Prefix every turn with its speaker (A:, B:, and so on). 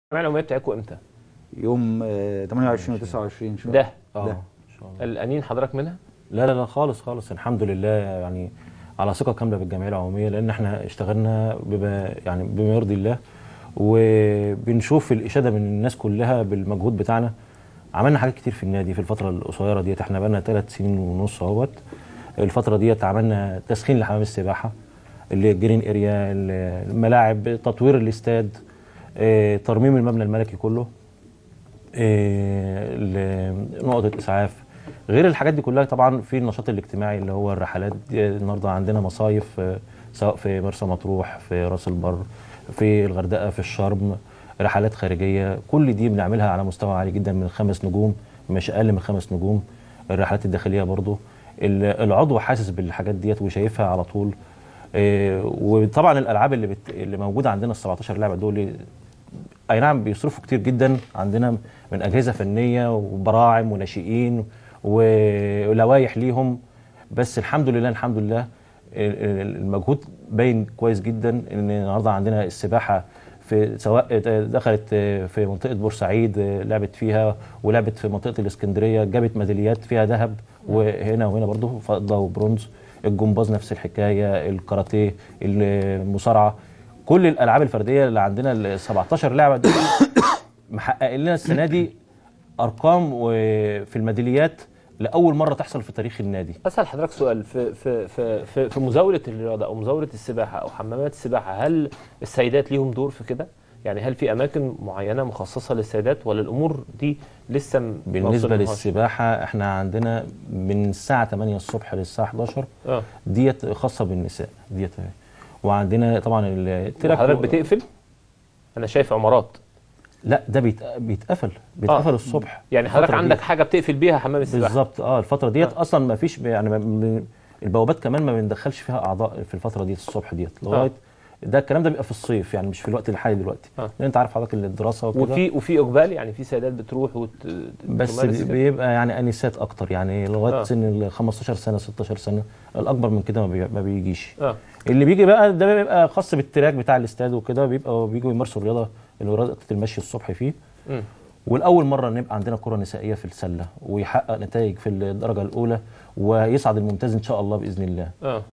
A: الجمعيه العموميه بتاعتكم امتى؟
B: يوم آه، 28 و 29 ان شاء
A: ده
B: الله
C: اه
B: ده.
C: ان شاء الله
A: الانين حضرتك منها؟
C: لا لا لا خالص خالص الحمد لله يعني على ثقه كامله بالجمعيه العموميه لان احنا اشتغلنا بما يعني بما يرضي الله وبنشوف الاشاده من الناس كلها بالمجهود بتاعنا عملنا حاجات كتير في النادي في الفتره القصيره ديت احنا بقالنا ثلاث سنين ونص اهوت الفتره ديت عملنا تسخين لحمام السباحه اللي هي الجرين اريا الملاعب تطوير الاستاد اه، ترميم المبنى الملكي كله إيه، ل- نقط الاسعاف غير الحاجات دي كلها طبعا في النشاط الاجتماعي اللي هو الرحلات دي النهارده عندنا مصايف آه، سواء في مرسى مطروح في راس البر في الغردقه في الشرم رحلات خارجيه كل دي بنعملها على مستوى عالي جدا من خمس نجوم مش اقل من خمس نجوم الرحلات الداخليه برضو ال- العضو حاسس بالحاجات ديت وشايفها على طول إيه، وطبعا الالعاب اللي بت... اللي موجوده عندنا ال 17 لعبه دول اي نعم بيصرفوا كتير جدا عندنا من اجهزه فنيه وبراعم وناشئين ولوائح ليهم بس الحمد لله الحمد لله ال- ال- المجهود باين كويس جدا ان النهارده عندنا السباحه في سواء دخلت في منطقه بورسعيد لعبت فيها ولعبت في منطقه الاسكندريه جابت ميداليات فيها ذهب وهنا وهنا برضه فضه وبرونز الجمباز نفس الحكايه الكاراتيه المصارعه كل الالعاب الفرديه اللي عندنا ال 17 لعبه دي محقق لنا السنه دي ارقام وفي الميداليات لاول مره تحصل في تاريخ النادي
A: اسال حضرتك سؤال في في في في, في مزاوله الرياضه او مزاوله السباحه او حمامات السباحه هل السيدات ليهم دور في كده؟ يعني هل في اماكن معينه مخصصه للسيدات ولا الامور دي لسه م- ما
C: بالنسبه
A: وصلناهاش؟
C: للسباحه احنا عندنا من الساعه 8 الصبح للساعه 11
A: اه
C: ديت خاصه بالنساء ديت وعندنا طبعا التراك
A: حضرتك بتقفل؟ انا شايف عمارات
C: لا ده بيت- بيتقفل بيتقفل الصبح
A: يعني حضرتك
C: الفترة
A: عندك
C: دي.
A: حاجه بتقفل بيها حمام السباحه
C: بالظبط اه الفتره ديت اصلا ما فيش يعني ما- م- البوابات كمان ما بندخلش فيها اعضاء في الفتره ديت الصبح ديت لغايه ده الكلام ده بيبقى في الصيف يعني مش في الوقت الحالي دلوقتي
A: آه.
C: لان انت عارف حضرتك إن الدراسه وكده
A: وفي وفي اقبال يعني في سيدات بتروح وت
C: بس
A: تمارس كده؟
C: بيبقى يعني انسات اكتر يعني لغايه
A: آه.
C: آه. سن ال 15 سنه 16 سنه الاكبر من كده ما, بي... ما بيجيش
A: اه
C: اللي بيجي بقى ده بيبقى خاص بالتراك بتاع الاستاد وكده بيبقى بيجوا يمارسوا الرياضه اللي هو رياضه المشي الصبح فيه
A: مم.
C: والاول مره نبقى عندنا كره نسائيه في السله ويحقق نتائج في الدرجه الاولى ويصعد الممتاز ان شاء الله باذن الله
A: اه